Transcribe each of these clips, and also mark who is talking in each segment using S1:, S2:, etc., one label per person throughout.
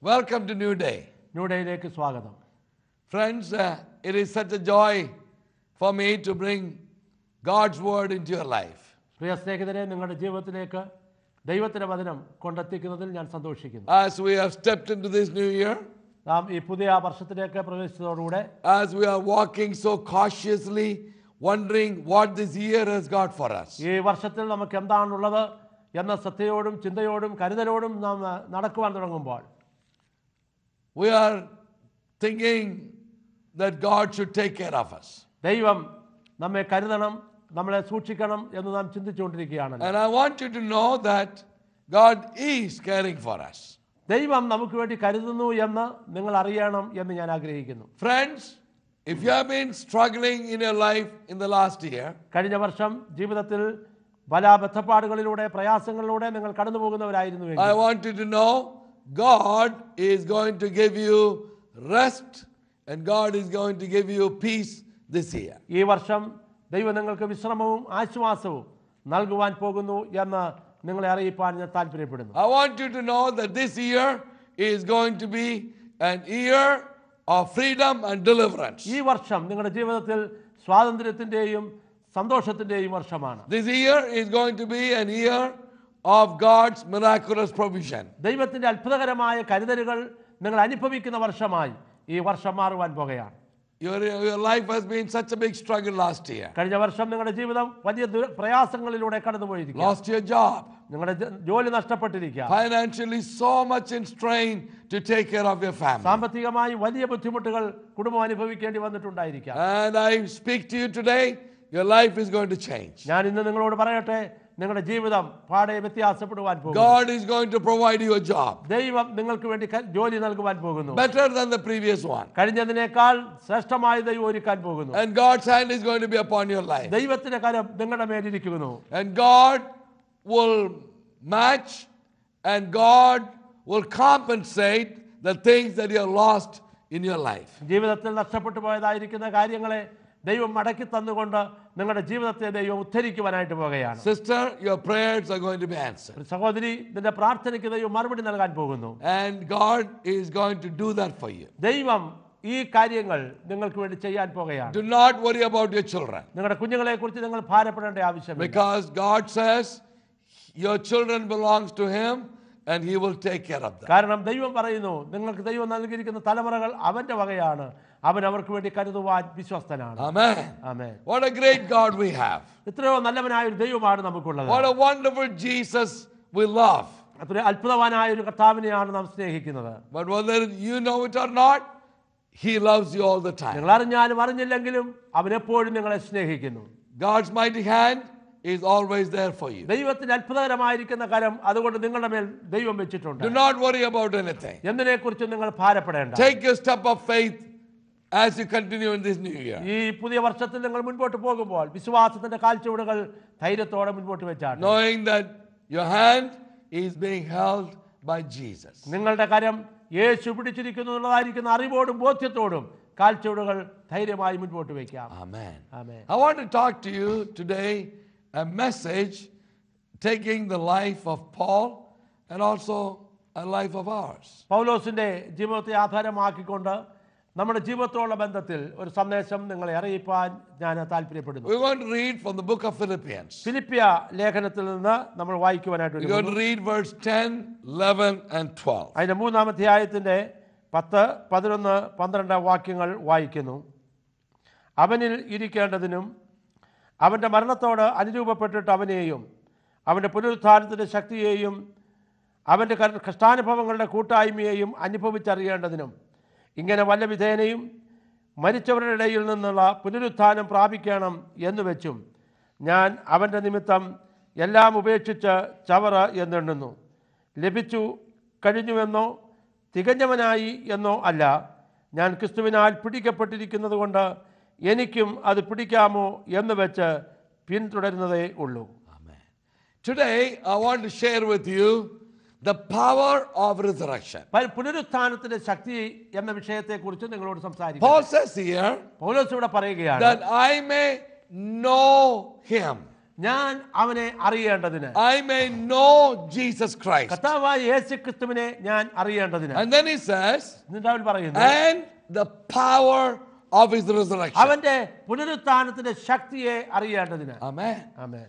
S1: Welcome to New Day.
S2: New ഡേയിലേക്ക് സ്വാഗതം
S1: Friends, uh, it is such a joy for me to bring God's word into your life.
S2: പ്രിയ സ്നേഹിതരെ നിങ്ങളുടെ ജീവിതത്തിലേക്ക് ദൈവത്തിൻ്റെ വചനം കൊണ്ടെത്തിക്കുന്നതിൽ ഞാൻ സന്തോഷിക്കുന്നു
S1: As we have stepped into this new year,
S2: നാം ഈ പുതിയ വർഷത്തിലേക്ക് പ്രവേശിച്ചതോടുകൂടെ
S1: as we are walking so cautiously, wondering what this year has got for us.
S2: ഈ വർഷത്തിൽ നമുക്ക് എന്താണുള്ളത് എന്ന ശ്രദ്ധയോടും ചിന്തയോടും കരുതലോടും നാം ആ, നടക്കുവാൻ തുടങ്ങുമ്പോൾ
S1: We are thinking that God should take care of us.
S2: ദൈവം നമ്മെ കരുതണം നമ്മളെ സൂക്ഷിക്കണം എന്ന് നാം ചിന്തിച്ചുകൊണ്ടിരിക്കുകയാണ്
S1: And I want you to know that God is caring for us.
S2: ദൈവം നമുക്ക് വേണ്ടി കരുതുന്നു എന്ന് നിങ്ങൾ അറിയണം എന്ന് ഞാൻ ആഗ്രഹിക്കുന്നു
S1: Friends, if you have been struggling in your life in the last year,
S2: കഴിഞ്ഞ വർഷം ജീവിതത്തിൽ പല ബന്ധപ്പാടുകളിലൂടെ പ്രയാസങ്ങളിലൂടെ നിങ്ങൾ കടന്നു പോകുന്നവരായിരുന്നു
S1: I want you to know God is going to give you rest and God is going to give you peace this year.
S2: ഈ വർഷം ദൈവം നിങ്ങൾക്ക് വിശ്രമവും ആശ്വാസവും നൽകുവാൻ പോകുന്നു എന്ന് നിങ്ങളെ അറിയിപ്പാൻ ഞാൻ താല്പര്യപ്പെടുന്നു
S1: I want you to know that this year is going to be an year of freedom and deliverance.
S2: ഈ വർഷം നിങ്ങളുടെ ജീവിതത്തിൽ സ്വാതന്ത്ര്യത്തിൻ്റെയും സന്തോഷത്തിൻ്റെയും വർഷമാണ്
S1: This year is going to be an year of God's miraculous provision.
S2: ദൈവത്തിൻ്റെ അത്ഭുതകരമായ കരുതലുകൾ നിങ്ങൾ അനുഭവിക്കുന്ന വർഷമായി ഈ വർഷം മാറുവാൻ പോകുകയാണ്
S1: Your, your life has been such a big struggle last year.
S2: കഴിഞ്ഞ വർഷം നിങ്ങളുടെ ജീവിതം വലിയ ദുര- പ്രയാസങ്ങളിലൂടെ കടന്നുപോയിരിക്കുക
S1: Lost your job,
S2: നിങ്ങളുടെ ജ- ജോലി നഷ്ടപ്പെട്ടിരിക്കുക
S1: financially so much in strain to take care of your family.
S2: സാമ്പത്തികമായി വലിയ ബുദ്ധിമുട്ടുകൾ കുടുംബം അനുഭവിക്കേണ്ടി വന്നിട്ടുണ്ടായിരിക്കാം
S1: And I speak to you today, your life is going to change.
S2: ഞാൻ ഇന്ന് നിങ്ങളോട് പറയട്ടെ നിങ്ങളുടെ ജീവിതം പാടെ വ്യത്യാസപ്പെടുവാൻ പോകും
S1: God is going to provide you a job
S2: ദൈവം നിങ്ങൾക്ക് വേണ്ടി ക- ജോലി നൽകുവാൻ പോകുന്നു
S1: better than the previous one.
S2: കഴിഞ്ഞതിനേക്കാൾ ശ്രേഷ്ഠമായ ദൈവം ഒരുക്കാൻ പോകുന്നു
S1: And God's hand is going to be upon your life.
S2: ദൈവത്തിന്റെ കരം നിങ്ങളുടെ മേലിരിക്കുന്നു
S1: And God will match and God will compensate the things that you have lost in your life.
S2: ജീവിതത്തിൽ നഷ്ടപ്പെട്ടു പോയതായിരിക്കുന്ന കാര്യങ്ങളെ ദൈവം മടക്കി തന്നുകൊണ്ട് നിങ്ങളുടെ ജീവിതത്തെ ദൈവം ഉദ്ധരിക്കുവാനായിട്ട് പോകുകയാണ്
S1: Sister, your prayers are going to be answered.
S2: ഒരു സഹോദരി നിന്റെ പ്രാർത്ഥനയ്ക്ക് ദൈവം മറുപടി നൽകാൻ പോകുന്നു
S1: And God is going to do that for you.
S2: ദൈവം ഈ കാര്യങ്ങൾ നിങ്ങൾക്ക് വേണ്ടി ചെയ്യാൻ പോകുകയാണ്
S1: Do not worry about your children.
S2: നിങ്ങളുടെ കുഞ്ഞുങ്ങളെ കുറിച്ച് നിങ്ങൾ ഭാരപ്പെടേണ്ട ആവശ്യമില്ല
S1: Because God says your children belongs to him and he will take care of them.
S2: കാരണം ദൈവം പറയുന്നു നിങ്ങൾക്ക് ദൈവം നൽകിയിരിക്കുന്ന തലമുറകൾ അവന്റെ വകയാണ് അവൻ അവർക്ക് വേണ്ടി കരുതുവാൻ വിശ്വസ്തനാണ്
S1: Amen.
S2: ആമേ
S1: What a great God we have.
S2: എത്രയോ നല്ലവനായ ഒരു ദൈവമാണ് നമുക്കുള്ളത്
S1: What a wonderful Jesus we love.
S2: അത്ര അത്ഭുതവാനായ ഒരു കർത്താവിനെയാണ് നാം സ്നേഹിക്കുന്നത്
S1: But whether you know it or not, he loves you all the time.
S2: നിങ്ങൾ അറിഞ്ഞാലും അറിഞ്ഞില്ലെങ്കിലും അവൻ എപ്പോഴും നിങ്ങളെ സ്നേഹിക്കുന്നു
S1: God's mighty hand is always there for you.
S2: ദൈവത്തിന്റെ അത്ഭുതകരമായിരിക്കുന്ന കരം അതുകൊണ്ട് നിങ്ങളുടെ മേൽ ദൈവം വെച്ചിട്ടുണ്ട്
S1: Do not worry about anything.
S2: എന്തിനെ കുറിച്ച് നിങ്ങൾ ഭാരപ്പെടേണ്ട
S1: Take your step of faith as you continue in this new year,
S2: ഈ പുതിയ വർഷത്തിൽ നിങ്ങൾ മുൻപോട്ട് പോകുമ്പോൾ വിശ്വാസത്തിന്റെ കാൽച്ചുവടുകൾ ധൈര്യത്തോടെ മുൻപോട്ട് വെച്ചാണ്
S1: knowing that your hand is being held by Jesus.
S2: നിങ്ങളുടെ കരം യേശു പിടിച്ചിരിക്കുന്നു എന്നുള്ളതായിരിക്കുന്ന അറിവോടും ബോധ്യത്തോടും കാൽച്ചുവടുകൾ ധൈര്യമായി മുൻപോട്ട് വയ്ക്കാം
S1: Amen.
S2: Amen
S1: I want to talk to you today a message taking the life of Paul and also a life of ours.
S2: പൗലോസിന്റെ ജീവിതത്തെ ആധാരമാക്കിക്കൊണ്ട് നമ്മുടെ ജീവിതത്തോടുള്ള ബന്ധത്തിൽ ഒരു സന്ദേശം നിങ്ങളെ അറിയിപ്പാൻ ഞാൻ താല്പര്യപ്പെടുന്നു
S1: We're going to read from the book of Philippians.
S2: ഫിലിപ്പിയ ലേഖനത്തിൽ നിന്ന് നമ്മൾ വായിക്കുവാനായിട്ട്
S1: We're going
S2: ഒരുങ്ങുന്നു.
S1: to read verse 10, 11, and 12.
S2: അതിന്റെ മൂന്നാം അധ്യായത്തിന്റെ പത്ത് പതിനൊന്ന് പന്ത്രണ്ട് വാക്യങ്ങൾ വായിക്കുന്നു അവനിൽ ഇരിക്കേണ്ടതിനും അവൻ്റെ മരണത്തോട് അനുരൂപപ്പെട്ടിട്ട് അവനെയും അവൻ്റെ പുനരുത്ഥാനത്തിൻ്റെ ശക്തിയെയും അവൻ്റെ ക- കഷ്ടാനുഭവങ്ങളുടെ കൂട്ടായ്മയെയും അനുഭവിച്ചറിയേണ്ടതിനും ഇങ്ങനെ വല്ല വിധേനയും മരിച്ചവരുടെ ഇടയിൽ നിന്നുള്ള പുനരുത്ഥാനം പ്രാപിക്കണം എന്ന് വെച്ചും ഞാൻ അവൻ്റെ നിമിത്തം എല്ലാം ഉപേക്ഷിച്ച് ചവറ് എന്നെണ്ണുന്നു ലഭിച്ചു കഴിഞ്ഞുവെന്നോ തികഞ്ഞവനായി എന്നോ അല്ല ഞാൻ ക്രിസ്തുവിനാൽ പിടിക്കപ്പെട്ടിരിക്കുന്നത് കൊണ്ട് എനിക്കും അത് പിടിക്കാമോ എന്ന് വെച്ച് പിന്തുടരുന്നതേ ഉള്ളൂ
S1: Amen. Today, I want to share with you the power of resurrection.
S2: പ- പുനരുത്ഥാനത്തിന്റെ ശക്തി എന്ന വിഷയത്തെക്കുറിച്ച് നിങ്ങളോട് സംസാരിക്കും
S1: Paul says here
S2: പൗലോസ് ഇവിടെ പറയുകയാണ്
S1: that I may know him.
S2: ഞാൻ അവനെ അറിയേണ്ടതിന്
S1: I may know Jesus Christ.
S2: കർത്താവായ യേശു ക്രിസ്തുവിനെ ഞാൻ അറിയേണ്ടതിന്
S1: And then he says,
S2: എന്നിട്ട് അവൻ പറയുന്നു
S1: and the power of his resurrection.
S2: അവന്റെ പുനരുത്ഥാനത്തിന്റെ ശക്തിയെ അറിയേണ്ടതിന്
S1: Amen.
S2: Amen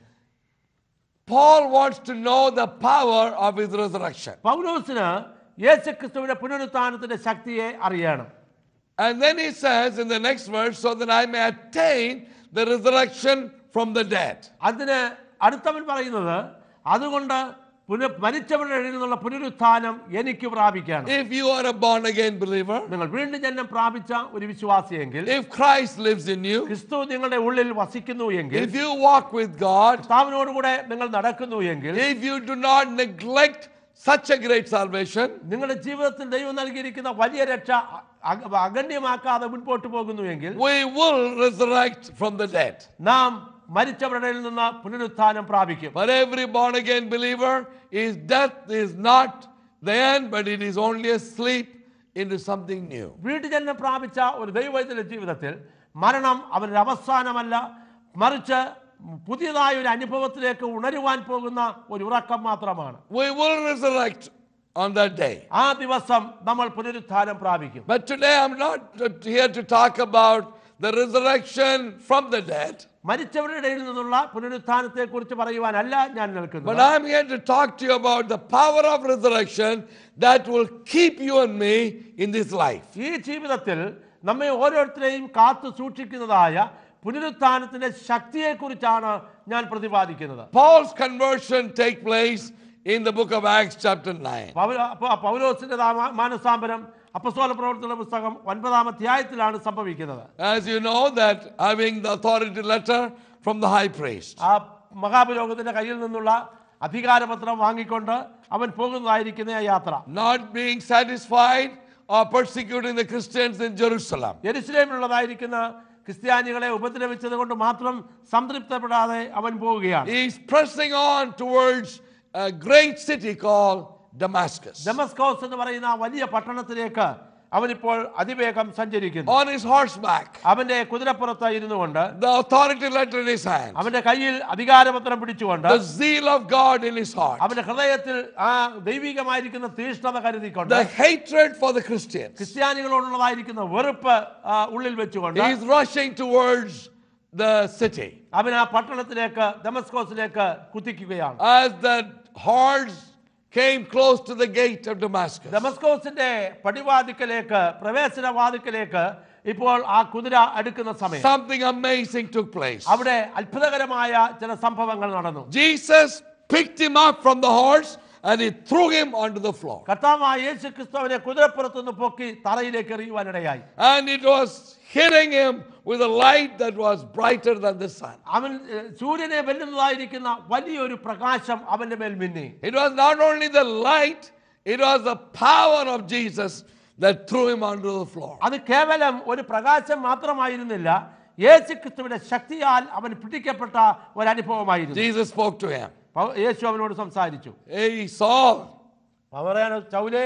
S1: Paul wants to know the power of his resurrection.
S2: പൗലോസിന് യേശു ക്രിസ്തുവിന്റെ പുനരുത്ഥാനത്തിന്റെ ശക്തിയെ അറിയണം
S1: And then he says in the next verse, so that I may attain the resurrection from the dead.
S2: അതിന് അടുത്തവൻ പറയുന്നത് അതുകൊണ്ട് പുന മരിച്ചവരുടെ ഇടയിൽ നിന്നുള്ള പുനരുത്ഥാനം എനിക്ക് പ്രാപിക്കണം
S1: If you are a born again believer,
S2: നിങ്ങൾ വീണ്ടും ജന്മം പ്രാപിച്ച ഒരു വിശ്വാസിയെങ്കിൽ
S1: if Christ lives in you,
S2: ക്രിസ്തു നിങ്ങളുടെ ഉള്ളിൽ വസിക്കുന്നു എങ്കിൽ
S1: if you walk with God,
S2: കർത്താവിനോടുകൂടെ നിങ്ങൾ നടക്കുന്നു എങ്കിൽ
S1: if you do not neglect such a great salvation,
S2: നിങ്ങളുടെ ജീവിതത്തിൽ ദൈവം നൽകിയിരിക്കുന്ന വലിയ രക്ഷ അ- അഗണ്യമാക്കാതെ മുൻപോട്ട് പോകുന്നു എങ്കിൽ
S1: we will resurrect from the dead.
S2: നാം മരിച്ചവരുടെ ഇടയിൽ നിന്ന് പുനരുത്ഥാനം പ്രാപിക്കും
S1: For every born again believer, his death is not the end, but it is only a sleep into something new.
S2: വീട്ടുജന്മം പ്രാപിച്ച ഒരു ദൈവത്തിന്റെ ജീവിതത്തിൽ മരണം അവരുടെ അവസാനമല്ല മറിച്ച് പുതിയതായ ഒരു അനുഭവത്തിലേക്ക് ഉണരുവാൻ പോകുന്ന ഒരു ഉറക്കം മാത്രമാണ്
S1: We will resurrect on that day.
S2: ആ ദിവസം നമ്മൾ പുനരുത്ഥാനം പ്രാപിക്കും
S1: But today I'm not here to talk about the resurrection from the dead,
S2: മരിച്ചവരുടെ ഇടയിൽ നിന്നുള്ള പുനരുത്ഥാനത്തെ കുറിച്ച് പറയുവാനല്ല ഞാൻ
S1: but
S2: നിൽക്കുന്നത്
S1: I'm here to talk to you about the power of resurrection that will keep you and me in this life.
S2: ഈ ജീവിതത്തിൽ നമ്മെ ഓരോരുത്തരെയും കാത്തു സൂക്ഷിക്കുന്നതായ പുനരുത്ഥാനത്തിന്റെ ശക്തിയെക്കുറിച്ചാണ് ഞാൻ പ്രതിപാദിക്കുന്നത്
S1: Paul's conversion take place in the book of Acts chapter 9.
S2: പൗല- പ- പൗലോസിന്റെ ദാ- മാനസാന്തരം അപ്പസ്തോല പ്രവർത്തന പുസ്തകം ഒൻപതാം അധ്യായത്തിലാണ് സംഭവിക്കുന്നത്
S1: As you know that having the authority letter from the high priest.
S2: ആ മഹാപുരോഗത്തിന്റെ കയ്യിൽ നിന്നുള്ള അധികാരപത്രം വാങ്ങിക്കൊണ്ട് അവൻ പോകുന്നതായിരിക്കുന്ന ആ യാത്ര
S1: not being satisfied or persecuting the Christians in Jerusalem.
S2: യെരുസലേമിലുള്ളതായിരിക്കുന്ന ക്രിസ്ത്യാനികളെ ഉപദ്രവിച്ചത് കൊണ്ട് മാത്രം സംതൃപ്തപ്പെടാതെ അവൻ പോവുകയാണ്
S1: He's pressing on towards a great city called Damascus.
S2: ഡെമസ്കോസ് എന്ന് പറയുന്ന ആ വലിയ പട്ടണത്തിലേക്ക് അവനിപ്പോൾ അതിവേഗം സഞ്ചരിക്കുന്നു
S1: On his horseback,
S2: അവന്റെ കുതിരപ്പുറത്ത് ഇരുന്നു കൊണ്ട്
S1: the authority letter in his hand,
S2: അവന്റെ കയ്യിൽ അധികാരപത്രം പിടിച്ചുകൊണ്ട്
S1: the zeal of God in his heart,
S2: അവന്റെ ഹൃദയത്തിൽ ആ ദൈവികമായിരിക്കുന്ന തീഷ്ണത കരുതിക്കൊണ്ട്
S1: the hatred for the Christians.
S2: ക്രിസ്ത്യാനികളോടുള്ളതായിരിക്കുന്ന വെറുപ്പ് ആ, ഉള്ളിൽ വെച്ചുകൊണ്ട്
S1: He's rushing towards the city.
S2: അവൻ ആ പട്ടണത്തിലേക്ക് ഡെമസ്കോസിലേക്ക് കുത്തിക്കുകയാണ്
S1: As the hordes came close to the gate of Damascus,
S2: ഡെമസ്കോസിന്റെ പടിവാതിക്കലേക്ക് പ്രവേശനവാതിക്കലേക്ക് ഇപ്പോൾ ആ കുതിര അടുക്കുന്ന സമയം
S1: something amazing took place.
S2: അവിടെ അത്ഭുതകരമായ ചില സംഭവങ്ങൾ നടന്നു
S1: Jesus picked him up from the horse and he threw him onto the floor.
S2: കർത്താവായ യേശു ക്രിസ്തുവിനെ കുതിരപ്പുറത്തുനിന്ന് പൊക്കി തറയിലേക്ക് എറിയുവാനിടയായി
S1: And it was hitting him with a light that was brighter than the sun.
S2: അവൻ ഏഹ്, സൂര്യനെ വെല്ലുന്നതായിരിക്കുന്ന വലിയൊരു പ്രകാശം അവന്റെ മേൽ മിന്നി
S1: It was not only the light, it was the power of Jesus that threw him onto the floor.
S2: അത് കേവലം ഒരു പ്രകാശം മാത്രമായിരുന്നില്ല യേശു ക്രിസ്തുവിന്റെ ശക്തിയാൽ അവൻ പിടിക്കപ്പെട്ട ഒരു അനുഭവമായിരുന്നു
S1: Jesus spoke to him.
S2: പൗ- യേശു അവനോട് സംസാരിച്ചു
S1: Hey, Saul,
S2: അവരാണ് ചൗലേ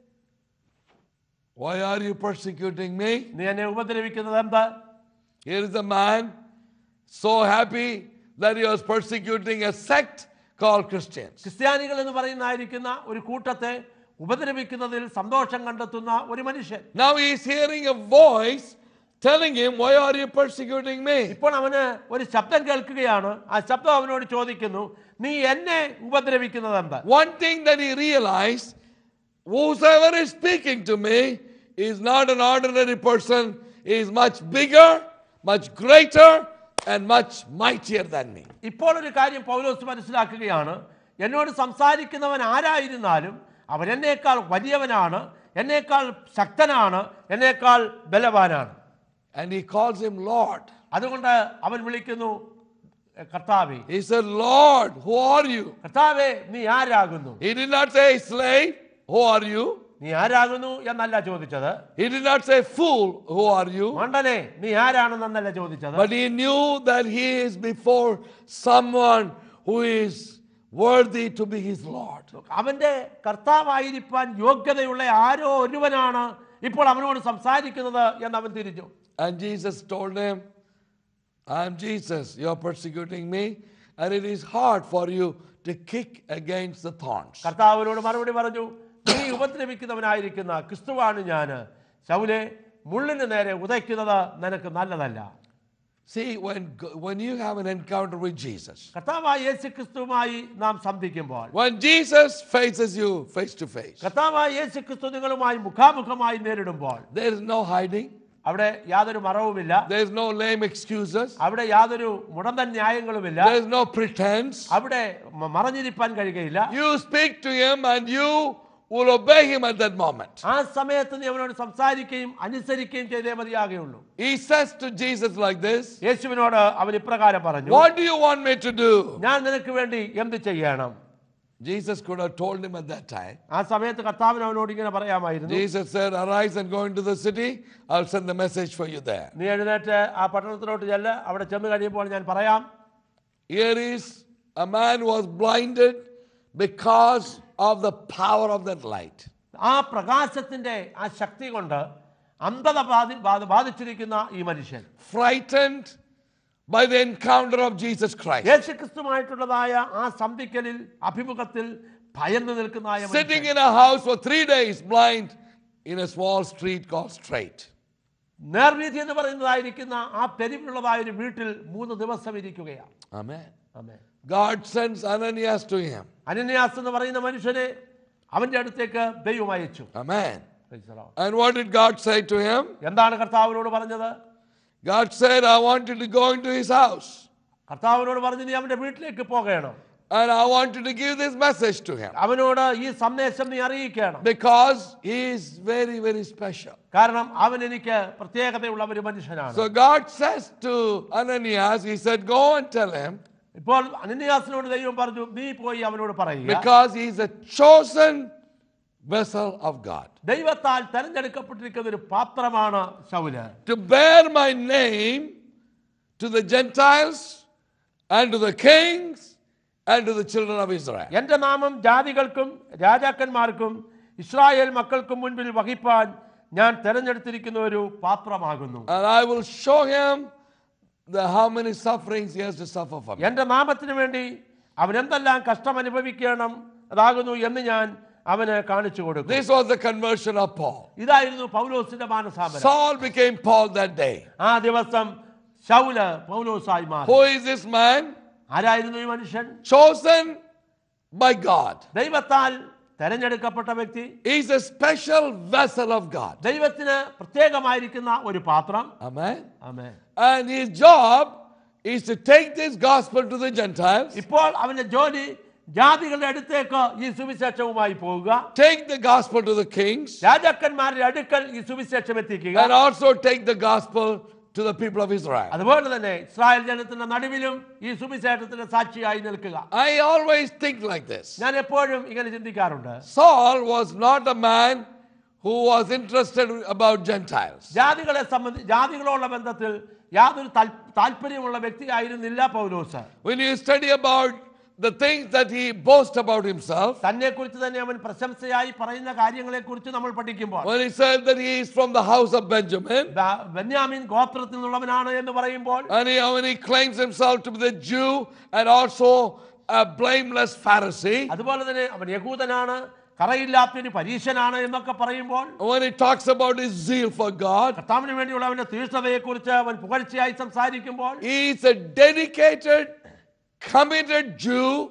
S1: why are you persecuting me?
S2: നീ എന്നെ ഉപദ്രവിക്കുന്നത് എന്താ
S1: Here is a man so happy that he was persecuting a sect called Christians.
S2: ക്രിസ്ത്യാനികൾ എന്ന് പറയുന്നതായിരിക്കുന്ന ഒരു കൂട്ടത്തെ ഉപദ്രവിക്കുന്നതിൽ സന്തോഷം കണ്ടെത്തുന്ന ഒരു മനുഷ്യൻ
S1: Now he is hearing a voice telling him, Why are you persecuting me?
S2: ഇപ്പോൾ അവന് ഒരു ശബ്ദം കേൾക്കുകയാണ് ആ ശബ്ദം അവനോട് ചോദിക്കുന്നു നീ എന്നെ ഉപദ്രവിക്കുന്നത് എന്താ
S1: One thing that he realized whosoever is speaking to me is not an ordinary person, he is much bigger, much greater, and much mightier than me.
S2: ഇപ്പോൾ ഒരു കാര്യം പൗലോസ് മനസ്സിലാക്കുകയാണ് എന്നോട് സംസാരിക്കുന്നവൻ ആരായിരുന്നാലും അവൻ എന്നേക്കാൾ വലിയവനാണ് എന്നേക്കാൾ ശക്തനാണ് എന്നേക്കാൾ ബലവാനാണ്
S1: And he calls him Lord.
S2: അതുകൊണ്ട് അവൻ വിളിക്കുന്നു കർത്താവെ
S1: He said, Lord, who are you?
S2: കർത്താവെ നീ ആരാകുന്നു
S1: He did not say, Slave, who are you?
S2: നീ ആരാകുന്നു എന്നല്ല ചോദിച്ചത്
S1: He did not say, Fool, who are you?
S2: മണ്ടനെ നീ ആരാണെന്നല്ല ചോദിച്ചത്
S1: But he knew that he is before someone who is worthy to be his Lord.
S2: അവന്റെ കർത്താവായിരിക്കാൻ യോഗ്യതയുള്ള ആരോ ഒരുവനാണ് ഇപ്പോൾ അവനോട് സംസാരിക്കുന്നത് എന്ന് അവൻ തിരിച്ചു
S1: And Jesus told him, I am Jesus, you are persecuting me. and it is hard for you to kick against the thorns.
S2: കർത്താവിനോട് മറുപടി പറഞ്ഞു നീ ഉപദ്രവിക്കുന്നവനായിരിക്കുന്ന ക്രിസ്തുവാണ് ഞാൻ ശൗലെ മുള്ളിന് നേരെ ഉദയ്ക്കുന്നത് നിനക്ക് നല്ലതല്ല
S1: See, when, g- when you have an encounter with Jesus,
S2: കർത്താവായ യേശു ക്രിസ്തുവുമായി നാം സന്ധിക്കുമ്പോൾ
S1: when Jesus faces you face to face,
S2: കർത്താവായ യേശു ക്രിസ്തു നിങ്ങളുമായി മുഖാമുഖമായി നേരിടുമ്പോൾ
S1: there is no hiding,
S2: അവിടെ യാതൊരു മറവുമില്ല
S1: there is no lame excuses,
S2: അവിടെ യാതൊരു മുടന്തൻ ന്യായങ്ങളുമില്ല
S1: there is no pretense.
S2: അവിടെ മ- മറഞ്ഞിരിപ്പാൻ കഴിയുകയില്ല
S1: You speak to him and you will obey him at that moment.
S2: ആ സമയത്ത് നീ അവനോട് സംസാരിക്കുകയും അനുസരിക്കുകയും ചെയ്തേ മതിയാകുള്ളൂ
S1: He says to Jesus like this
S2: യേശുവിനോട് അവൻ ഇപ്രകാരം പറഞ്ഞു
S1: What do you want me to do?
S2: ഞാൻ നിനക്ക് വേണ്ടി എന്ത് ചെയ്യണം
S1: Jesus could have told him at that time.
S2: ആ സമയത്ത് കർത്താവിന് അവനോട് ഇങ്ങനെ പറയാമായിരുന്നു
S1: Jesus said, Arise and go into the city. I'll send the message for you there.
S2: നീ എഴുന്നേറ്റ് ആ പട്ടണത്തിലോട്ട് ചെല്ല് അവിടെ ചെന്ന് കഴിയുമ്പോൾ ഞാൻ പറയാം
S1: Here is a man who was blinded because of the power of that light.
S2: ആ പ്രകാശത്തിന്റെ ആ ശക്തി കൊണ്ട് അന്ധത ബാധി ബാധ- ബാധിച്ചിരിക്കുന്ന ഈ മനുഷ്യൻ
S1: frightened by the encounter of Jesus Christ.
S2: യേശുക്രിസ്തുമായിട്ടുള്ളതായ ആ സന്ധിക്കലിൽ അഭിമുഖത്തിൽ ഭയന്നു നിൽക്കുന്ന ആ മനുഷ്യൻ.
S1: Sitting in a house for three days, blind, in a small street called Straight.
S2: നേർവീതി എന്ന് പറയുന്നതായിരിക്കുന്ന ആ തെരുവിലുള്ളതായ ഒരു വീട്ടിൽ മൂന്ന് ദിവസം ഇരിക്കുകയാണ്
S1: Amen.
S2: Amen.
S1: God sends Ananias to him.
S2: അനന്യാസ് എന്ന് പറയുന്ന മനുഷ്യനെ അവന്റെ അടുത്തേക്ക് ദൈവം അയച്ചു
S1: Amen.
S2: Praise the Lord.
S1: And what did God say to him?
S2: എന്താണ് കർത്താവിനോട് പറഞ്ഞത്
S1: God said, I want you to go into his house.
S2: കർത്താവിനോട് പറഞ്ഞു നീ അവന്റെ വീട്ടിലേക്ക് പോകണം
S1: And I want you to give this message to him.
S2: അവനോട് ഈ സന്ദേശം നീ അറിയിക്കണം
S1: Because he is very, very special.
S2: കാരണം അവൻ എനിക്ക് പ്രത്യേകതയുള്ള ഒരു മനുഷ്യനാണ്
S1: So God says to Ananias, He said, Go and tell him,
S2: ഇപ്പോൾ അനന്യാസിനോട് ദൈവം പറഞ്ഞു നീ പോയി അവനോട് പറയുക
S1: because he is a chosen vessel of God.
S2: ദൈവത്താൽ തെരഞ്ഞെടുക്കപ്പെട്ടിരിക്കുന്ന ഒരു പാത്രമാണ് Saul
S1: To bear my name to the Gentiles and to the kings and to the children of Israel.
S2: എന്റെ നാമം ജാതികൾക്കും രാജാക്കന്മാർക്കും ഇസ്രായേൽ മക്കൾക്കും മുൻപിൽ വഹിപ്പാൻ ഞാൻ തെരഞ്ഞെടുത്തിരിക്കുന്ന ഒരു പാത്രമാകുന്നു
S1: And I will show him the how many sufferings he has to suffer for me.
S2: എന്റെ നാമത്തിന് വേണ്ടി അവൻ എന്തെല്ലാം കഷ്ടം അനുഭവിക്കണം അതാകുന്നു എന്ന് ഞാൻ അവന് കാണിച്ചു കൊടുക്കും
S1: This was the conversion of Paul.
S2: ഇതായിരുന്നു പൗലോസിന്റെ മാനസാമരം
S1: Saul became Paul that day.
S2: ആ ദിവസം ശൗല് പൗലോസായി മാറി
S1: Who is this man?
S2: ആരായിരുന്നു ഈ മനുഷ്യൻ
S1: Chosen by God.
S2: ദൈവത്താൽ തെരഞ്ഞെടുക്കപ്പെട്ട വ്യക്തി
S1: He is a special vessel of God.
S2: ദൈവത്തിന് പ്രത്യേകമായിരിക്കുന്ന ഒരു പാത്രം
S1: Amen.
S2: ആമേ
S1: And his job is to take this gospel to the Gentiles,
S2: ഇപ്പോൾ അവന്റെ ജോലി ജാതികളുടെ അടുത്തേക്ക് ഈ സുവിശേഷവുമായി പോവുക
S1: take the gospel to the kings,
S2: രാജാക്കന്മാരുടെ അടുക്കൽ ഈ സുവിശേഷം എത്തിക്കുക
S1: and also take the gospel to the people of Israel.
S2: അതുപോലെ തന്നെ ഇസ്രായേൽ ജനത്തിന്റെ നടുവിലും ഈ സുവിശേഷത്തിന്റെ സാക്ഷിയായി നിൽക്കുക
S1: I always think like this
S2: ഞാൻ എപ്പോഴും ഇങ്ങനെ ചിന്തിക്കാറുണ്ട്
S1: Saul was not a man who was interested about Gentiles.
S2: ജാതികളെ സംബന്ധി ജാതികളോടുള്ള ബന്ധത്തിൽ യാതൊരു താൽ- താല്പര്യമുള്ള വ്യക്തിയായിരുന്നില്ല പൗലോസ്
S1: When you study about the things that he boasts about himself,
S2: തന്നെ കുറിച്ച് തന്നെ അവൻ പ്രശംസയായി പറയുന്ന കാര്യങ്ങളെ കുറിച്ച് നമ്മൾ പഠിക്കുമ്പോൾ
S1: when he said that he is from the house of Benjamin,
S2: ബ- ബെന്യാമിൻ ഗോത്രത്തിൽ നിന്നുള്ളവനാണ് എന്ന് പറയുമ്പോൾ
S1: and he, when he claims himself to be the Jew and also a blameless Pharisee,
S2: അതുപോലെ തന്നെ അവൻ യഹൂദനാണ് കറയില്ലാത്തൊരു പരീശനാണ് എന്നൊക്കെ പറയുമ്പോൾ
S1: when he talks about his zeal for God,
S2: കർത്താവിന് വേണ്ടിയുള്ള അവന്റെ തീഷ്ണതയെ കുറിച്ച് അവൻ പുകഴ്ചയായി സംസാരിക്കുമ്പോൾ
S1: he is a dedicated, committed Jew,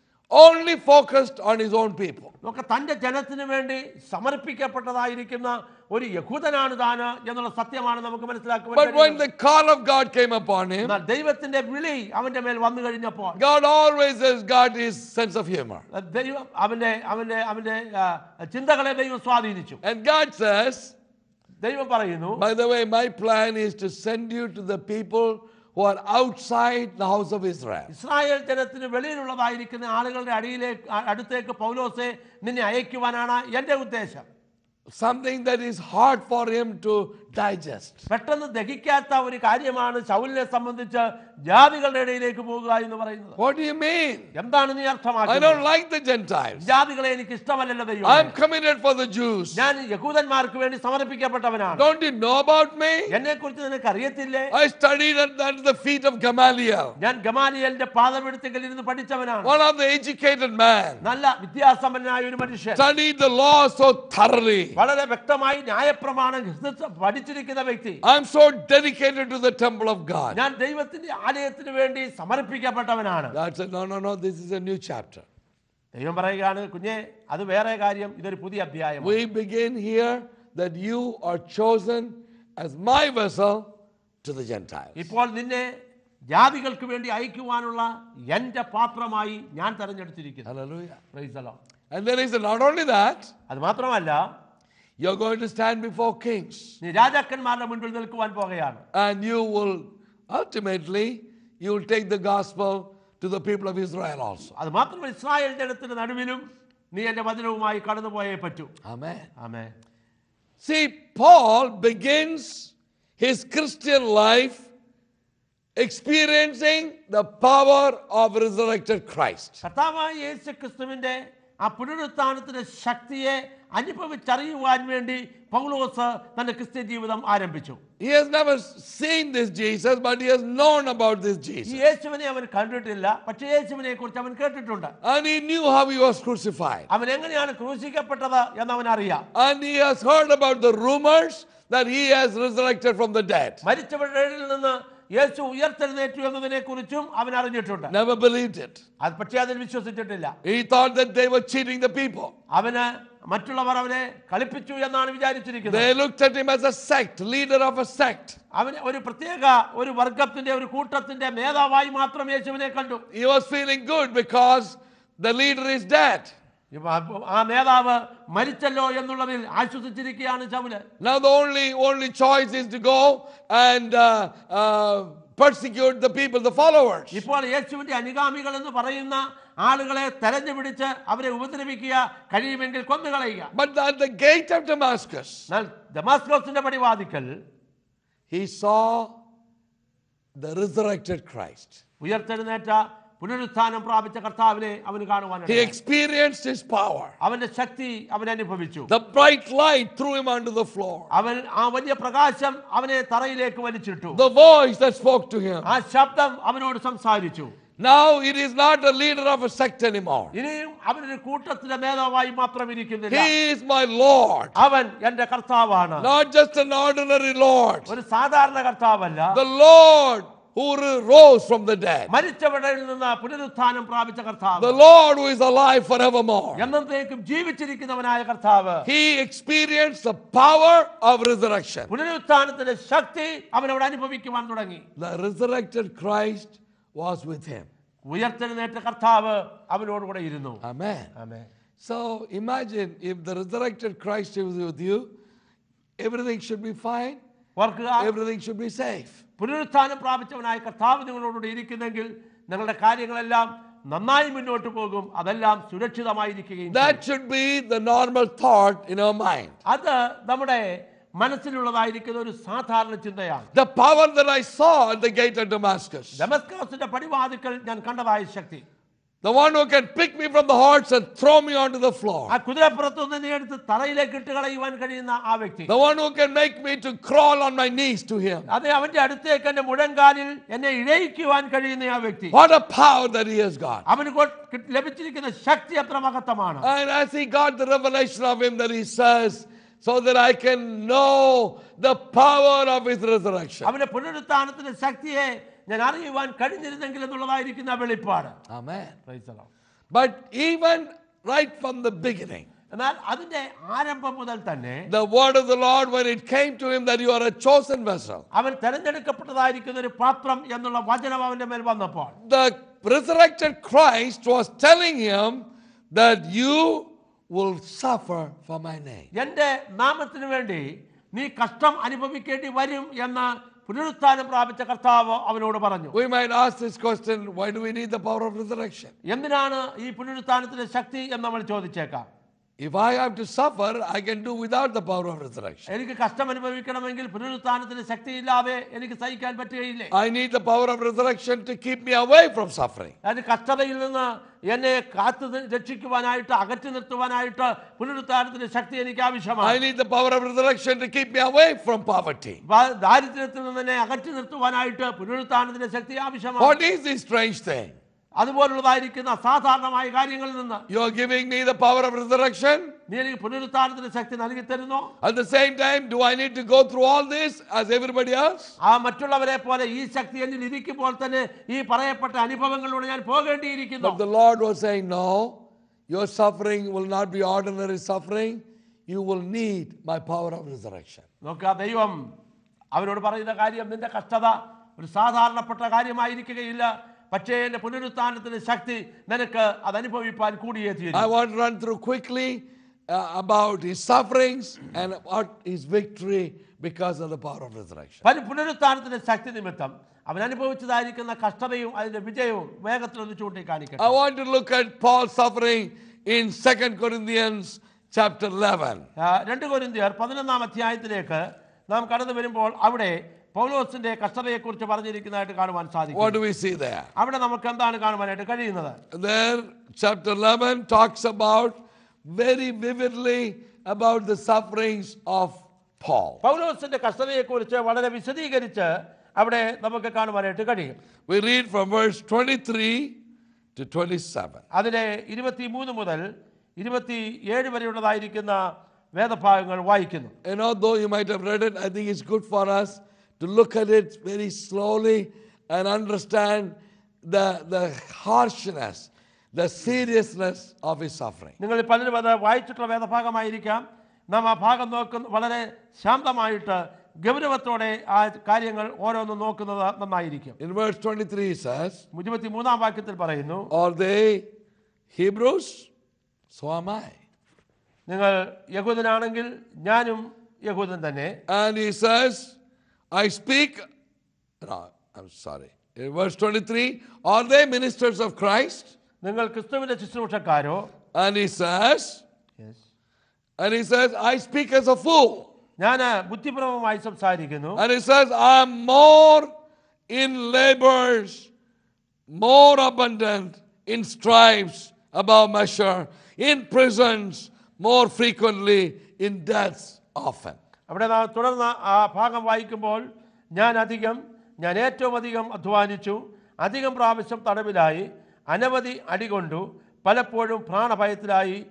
S1: only focused on his own people.
S2: നമുക്ക് തന്റെ ജനത്തിന് വേണ്ടി സമർപ്പിക്കപ്പെട്ടതായിരിക്കുന്ന ഒരു യഹൂദനാണ് താന് എന്നുള്ള സത്യമാണ് നമുക്ക് മനസ്സിലാക്കുവാൻ
S1: But when
S2: കഴിയുന്നത്.
S1: the call of God came upon him,
S2: എന്നാൽ ദൈവത്തിന്റെ വിളി അവന്റെ മേൽ വന്നു കഴിഞ്ഞപ്പോൾ
S1: God always has got his sense of humor.
S2: ദൈവം അവന്റെ അവന്റെ അവന്റെ ആ, ചിന്തകളെ ദൈവം സ്വാധീനിച്ചു
S1: And God says,
S2: ദൈവം പറയുന്നു
S1: by the way, my plan is to send you to the people who are outside the house of Israel.
S2: Israel ജനത്തിന് വെളിയിലുള്ളതായിരിക്കുന്ന ആളുകളുടെ അടിയിലേക്ക് അ- അടുത്തേക്ക് പൗലോസെ നിന്നെ അയക്കുവാനാണ് എന്റെ ഉദ്ദേശം
S1: something that is hard for him to digest.
S2: പെട്ടെന്ന് ദഹിക്കാത്ത ഒരു കാര്യമാണ് ശൗലിനെ സംബന്ധിച്ച് ജാതികളുടെ ഇടയിലേക്ക് പോകുക എന്ന് പറയുന്നത്
S1: What do you mean?
S2: എന്താണ് നീ
S1: I
S2: അർത്ഥമാക്കുന്നത്
S1: don't like the Gentiles.
S2: ജാതികളെ എനിക്ക് ഇഷ്ടമല്ലല്ലോ ദൈവം
S1: I'm committed for the Jews.
S2: ഞാൻ യഹൂദന്മാർക്ക് വേണ്ടി സമർപ്പിക്കപ്പെട്ടവനാണ്
S1: Don't you know about me?
S2: എന്നെ കുറിച്ച് നിനക്ക് അറിയത്തില്ലേ
S1: I studied at, at the feet of Gamaliel,
S2: ഞാൻ ഗമാലിയലിന്റെ പാദമെടുത്തെങ്കിൽ ഇരുന്ന് പഠിച്ചവനാണ്
S1: one of the educated man.
S2: നല്ല വിദ്യാസമ്പന്നനായ ഒരു മനുഷ്യൻ
S1: Studied the law so thoroughly.
S2: വളരെ വ്യക്തമായി ന്യായപ്രമാണം ഗ്രഹിച്ച് പഠിച്ചിരിക്കുന്ന വ്യക്തി
S1: I'm so dedicated to the temple of God.
S2: ഞാൻ ദൈവത്തിന്റെ ആലയത്തിന് വേണ്ടി സമർപ്പിക്കപ്പെട്ടവനാണ്
S1: God said, No, no, no, this is a new chapter.
S2: ദൈവം പറയുകയാണ് കുഞ്ഞെ അത് വേറെ കാര്യം ഇതൊരു പുതിയ അധ്യായം
S1: We begin here that you are chosen as my vessel to the Gentiles.
S2: ഇപ്പോൾ നിന്നെ ജാതികൾക്ക് വേണ്ടി അയക്കുവാനുള്ള എന്റെ പാത്രമായി ഞാൻ തെരഞ്ഞെടുത്തിരിക്കുന്നു
S1: Hallelujah.
S2: Praise the Lord.
S1: And then he said, Not only that,
S2: അത് മാത്രമല്ല
S1: you're going to stand before kings.
S2: നീ രാജാക്കന്മാരുടെ മുൻപിൽ നിൽക്കുവാൻ പോകുകയാണ്
S1: And you will ultimately, you will take the gospel to the people of Israel also.
S2: അത് മാത്രമല്ല Israel ജനത്തിന്റെ നടുവിലും നീ എന്റെ വചനവുമായി കടന്നുപോയേ പറ്റൂ
S1: Amen.
S2: ആമേ
S1: See, Paul begins his Christian life experiencing the power of resurrected Christ.
S2: കർത്താവായ യേശു ക്രിസ്തുവിന്റെ ആ പുനരുത്ഥാനത്തിന്റെ ശക്തിയെ അനുഭവിച്ചറിയുവാൻ വേണ്ടി പൗലോസ് തന്റെ ക്രിസ്ത്യൻ ജീവിതം ആരംഭിച്ചു
S1: He has never seen this Jesus, but he has known about this
S2: ഈ
S1: Jesus.
S2: യേശുവിനെ അവൻ കണ്ടിട്ടില്ല പക്ഷേ യേശുവിനെ കുറിച്ച് അവൻ കേട്ടിട്ടുണ്ട്
S1: And he knew how he was crucified.
S2: അവൻ എങ്ങനെയാണ് ക്രൂശിക്കപ്പെട്ടത് എന്ന് അവൻ അറിയാം
S1: And he has heard about the rumors that he has resurrected from the dead.
S2: മരിച്ചവരുടെ ഇടയിൽ നിന്ന് യേശു ഉയർത്തെഴുന്നേറ്റു എന്നതിനെ കുറിച്ചും അവൻ അറിഞ്ഞിട്ടുണ്ട്
S1: Never believed it.
S2: അത് പക്ഷേ അതിൽ വിശ്വസിച്ചിട്ടില്ല
S1: He thought that they were cheating the people.
S2: അവന് മറ്റുള്ളവർ അവനെ കളിപ്പിച്ചു എന്നാണ് വിചാരിച്ചിരിക്കുന്നത്
S1: They looked at him as a sect, leader of a sect.
S2: അവന് ഒരു പ്രത്യേക ഒരു വർഗത്തിന്റെ ഒരു കൂട്ടത്തിന്റെ നേതാവായി മാത്രം യേശുവിനെ കണ്ടു
S1: He was feeling good because the leader is dead.
S2: ഇപ്പൊ അപ്പൊ ആ നേതാവ് മരിച്ചല്ലോ എന്നുള്ളതിൽ ആശ്വസിച്ചിരിക്കുകയാണ് Saul
S1: Now the only only choice is to go and uh, uh, persecute the people, the followers.
S2: ഇപ്പോൾ യേശുവിന്റെ അനുഗാമികൾ എന്ന് പറയുന്ന ആളുകളെ തെരഞ്ഞു പിടിച്ച് അവരെ ഉപദ്രവിക്കുക കഴിയുമെങ്കിൽ കൊന്നുകളയുക
S1: But at the gate of Damascus,
S2: എന്നാൽ ദമാസ്കോസിന്റെ പടിവാതിക്കൽ
S1: he saw the resurrected Christ.
S2: ഉയർത്തെഴുന്നേറ്റ പുനരുത്ഥാനം പ്രാപിച്ച കർത്താവിനെ അവന് കാണുവാൻ
S1: He experienced his power.
S2: അവന്റെ ശക്തി അവൻ അനുഭവിച്ചു
S1: The bright light threw him onto the floor.
S2: അവൻ ആ വലിയ പ്രകാശം അവനെ തറയിലേക്ക് വലിച്ചിട്ടു
S1: The voice that spoke to him.
S2: ആ ശബ്ദം അവനോട് സംസാരിച്ചു
S1: Now it is not a leader of a sect anymore.
S2: ഇനിയും അവനൊരു കൂട്ടത്തിലെ നേതാവായി മാത്രം ഇരിക്കുന്നില്ല
S1: He is my Lord.
S2: അവൻ എന്റെ കർത്താവാണ്
S1: Not just an ordinary Lord.
S2: ഒരു സാധാരണ കർത്താവല്ല
S1: The Lord who re- rose from the dead.
S2: മരിച്ചവരിൽ നിന്ന് പുനരുത്ഥാനം പ്രാപിച്ച കർത്താവ്
S1: The Lord who is alive forevermore.
S2: എന്നേക്കും ജീവിച്ചിരിക്കുന്നവനായ കർത്താവ്
S1: He experienced the power of resurrection.
S2: പുനരുത്ഥാനത്തിന്റെ ശക്തി അവൻ അവിടെ അനുഭവിക്കുവാൻ തുടങ്ങി
S1: The resurrected Christ was with him.
S2: ഉയർത്തെഴുന്നേറ്റ കർത്താവ് അവനോട് കൂടെ ഇരുന്നു
S1: Amen.
S2: Amen.
S1: So imagine if the resurrected Christ is with you, everything should be fine,
S2: ഓർക്കുക
S1: everything should be safe.
S2: പുനരുത്ഥാനം പ്രാപിച്ചവനായ കർത്താവ് നിങ്ങളോടുകൂടെ ഇരിക്കുന്നെങ്കിൽ നിങ്ങളുടെ കാര്യങ്ങളെല്ലാം നന്നായി മുന്നോട്ട് പോകും അതെല്ലാം സുരക്ഷിതമായിരിക്കുകയും ചെയ്യും.
S1: That should be the normal thought in our mind.
S2: അത് നമ്മുടെ മനസ്സിലുള്ളതായിരിക്കുന്ന ഒരു സാധാരണ ചിന്തയാണ്
S1: The power that I saw at the gate of Damascus,
S2: ഡെമസ്കോസിന്റെ പടിവാതിക്കൽ ഞാൻ കണ്ടതായ ശക്തി
S1: the one who can pick me from the horse and throw me onto the floor,
S2: ആ കുതിരപ്പുറത്തു നിന്ന് നീ എടുത്ത് തറയിലേക്ക് ഇട്ട് കളയുവാൻ കഴിയുന്ന ആ വ്യക്തി
S1: the one who can make me to crawl on my knees to him.
S2: അതെ അവന്റെ അടുത്തേക്ക് എന്റെ മുഴങ്കാലിൽ എന്നെ ഇഴയിക്കുവാൻ കഴിയുന്ന ആ വ്യക്തി
S1: What a power that he has got.
S2: അവന് കൊ- കി- ലഭിച്ചിരിക്കുന്ന ശക്തി അത്ര മഹത്തമാണ്
S1: And as he got the revelation of him, that he says, so that I can know the power of his resurrection.
S2: അവന്റെ പുനരുത്ഥാനത്തിന്റെ ശക്തിയെ ഞാൻ അറിയുവാൻ കഴിഞ്ഞിരുന്നെങ്കിൽ എന്നുള്ളതായിരിക്കുന്ന ആ വെളിപ്പാട്
S1: Amen.
S2: Praise the Lord.
S1: But even right from the beginning,
S2: എന്നാൽ അതിന്റെ ആരംഭം മുതൽ തന്നെ
S1: the word of the Lord, when it came to him that you are a chosen vessel,
S2: അവൻ തെരഞ്ഞെടുക്കപ്പെട്ടതായിരിക്കുന്ന ഒരു പാത്രം എന്നുള്ള വചനം അവന്റെ മേൽ വന്നപ്പോൾ
S1: the resurrected Christ was telling him that you will suffer for my name.
S2: എന്റെ നാമത്തിന് വേണ്ടി നീ കഷ്ടം അനുഭവിക്കേണ്ടി വരും എന്ന് പുനരുത്ഥാനം പ്രാപിച്ച കർത്താവ് അവനോട് പറഞ്ഞു
S1: We might ask this question why do we need the power of resurrection?
S2: എന്തിനാണ് ഈ പുനരുത്ഥാനത്തിന്റെ ശക്തി എന്ന് നമ്മൾ ചോദിച്ചേക്കാം
S1: If I have to suffer, I can do without the power of resurrection.
S2: എനിക്ക് കഷ്ടം അനുഭവിക്കണമെങ്കിൽ പുനരുത്ഥാനത്തിന് ശക്തിയില്ലാതെ എനിക്ക് സഹിക്കാൻ പറ്റുകയില്ലേ
S1: I need the power of resurrection to keep me away from suffering.
S2: അതിന് കഷ്ടതയിൽ നിന്ന് എന്നെ കാത്തു നി- രക്ഷിക്കുവാനായിട്ട് അകറ്റി നിർത്തുവാനായിട്ട് പുനരുത്ഥാനത്തിന് ശക്തി എനിക്ക് ആവശ്യമാണ്
S1: I need the power of resurrection to keep me away from poverty.
S2: വാ- ദാരിദ്ര്യത്തിൽ നിന്ന് എന്നെ അകറ്റി നിർത്തുവാനായിട്ട് പുനരുത്ഥാനത്തിന് ശക്തി ആവശ്യമാണ്
S1: What is this strange thing?
S2: അതുപോലുള്ളതായിരിക്കുന്ന അസാധാരണമായ കാര്യങ്ങളിൽ നിന്ന്
S1: You are giving me the power of resurrection.
S2: നീ എനിക്ക് പുനരുത്ഥാനത്തിന് ശക്തി നൽകി തരുന്നു
S1: At the same time, do I need to go through all this as everybody else?
S2: ആ മറ്റുള്ളവരെ പോലെ ഈ ശക്തി എന്നിൽ ഇരിക്കുമ്പോൾ തന്നെ ഈ പറയപ്പെട്ട അനുഭവങ്ങളിലൂടെ ഞാൻ പോകേണ്ടിയിരിക്കുന്നു
S1: But the Lord was saying, No, your suffering will not be ordinary suffering. You will need my power of resurrection.
S2: നോക്കുക ദൈവം അവരോട് പറയുന്ന കാര്യം നിന്റെ കഷ്ടത ഒരു സാധാരണപ്പെട്ട കാര്യമായിരിക്കുകയില്ല പക്ഷേ എൻ്റെ പുനരുത്ഥാനത്തിന് ശക്തി നിനക്ക് അത് അനുഭവിപ്പാൻ കൂടിയേ തീരും
S1: I want to run through quickly uh, about his sufferings and what his victory because of the power of resurrection.
S2: പല പുനരുത്ഥാനത്തിന്റെ ശക്തി നിമിത്തം അവൻ അനുഭവിച്ചതായിരിക്കുന്ന കഷ്ടതയും അതിന്റെ വിജയവും വേഗത്തിൽ ഒന്ന് ചൂണ്ടിക്കാണിക്കട്ടെ
S1: I want to look at Paul's suffering in 2 Corinthians chapter 11.
S2: ആ, രണ്ട് കൊരിന്തിയർ പതിനൊന്നാം അധ്യായത്തിലേക്ക് നാം കടന്നു വരുമ്പോൾ അവിടെ പൗലോസിന്റെ കഷ്ടതയെക്കുറിച്ച് പറഞ്ഞിരിക്കുന്നതായിട്ട് കാണുവാൻ
S1: What
S2: സാധിക്കും
S1: do we see there?
S2: അവിടെ നമുക്ക് എന്താണ് കാണുവാനായിട്ട് കഴിയുന്നത്
S1: There, chapter 11 talks about very vividly about the sufferings of Paul.
S2: പൗലോസിന്റെ കഷ്ടതയെക്കുറിച്ച് വളരെ വിശദീകരിച്ച് അവിടെ നമുക്ക് കാണുവാനായിട്ട് കഴിയും
S1: We read from verse 23 to 27.
S2: അതിലെ ഇരുപത്തി മൂന്ന് മുതൽ ഇരുപത്തി ഏഴ് വരെയുള്ളതായിരിക്കുന്ന വേദഭാഗങ്ങൾ വായിക്കുന്നു
S1: And although you might have read it, I think it's good for us to look at it very slowly and understand the, the harshness, the seriousness of his suffering.
S2: നിങ്ങൾ പലരും അത് വായിച്ചിട്ടുള്ള വേദഭാഗമായിരിക്കാം നാം ആ ഭാഗം നോക്കുന്ന വളരെ ശാന്തമായിട്ട് ഗൗരവത്തോടെ ആ കാര്യങ്ങൾ ഓരോന്നും നോക്കുന്നത് നന്നായിരിക്കും
S1: In verse 23, he says,
S2: ഇരുപത്തി മൂന്നാം വാക്യത്തിൽ പറയുന്നു
S1: Are they Hebrews? So am I.
S2: നിങ്ങൾ യഹൂദനാണെങ്കിൽ ഞാനും യഹൂദൻ തന്നെ
S1: And he says, I speak. No, I'm sorry. In verse 23, are they ministers of Christ?
S2: നിങ്ങൾ ക്രിസ്തുവിന്റെ ശുശ്രൂഷക്കാരോ
S1: And he says, and he says, I speak as a fool.
S2: ഞാൻ ബുദ്ധിപൂർവമായി സംസാരിക്കുന്നു
S1: And he says, I'm more in labors, more abundant, in stripes above measure, in prisons, more frequently, in deaths often.
S2: അവിടെ നാം തുടർന്ന് ആ ഭാഗം വായിക്കുമ്പോൾ ഞാൻ അധികം ഞാൻ ഏറ്റവും അധികം അധ്വാനിച്ചു അധികം പ്രാവശ്യം തടവിലായി അനവധി അടികൊണ്ടു പലപ്പോഴും പ്രാണഭയത്തിലായി